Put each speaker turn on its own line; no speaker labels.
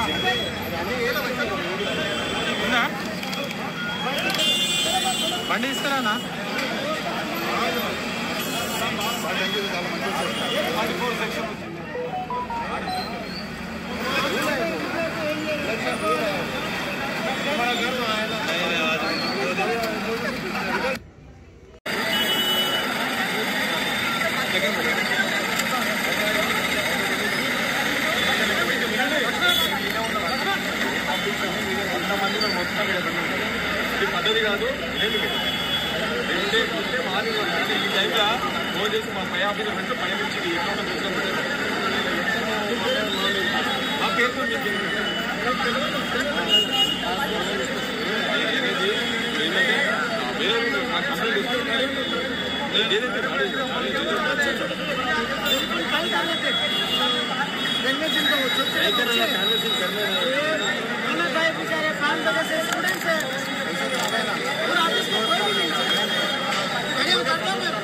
ఉందా బండి తీసుకురానా
ఇది పద్ధతి కాదు లేదు ఏంటంటే ఉంటే మార్నింగ్ అంటే ఈ టైంలో ఫోన్ చేసి మా పై ఆఫీసర్ వెంట పై నుంచి ఈ అకౌంట్ తీసుకొని మా పేరుతో మీకు ఏంటంటే వేరే నాకు కంప్లైంట్ ఇస్తున్నారు నేను ఏదైతే
खाना खाए बेचारे काम वजह से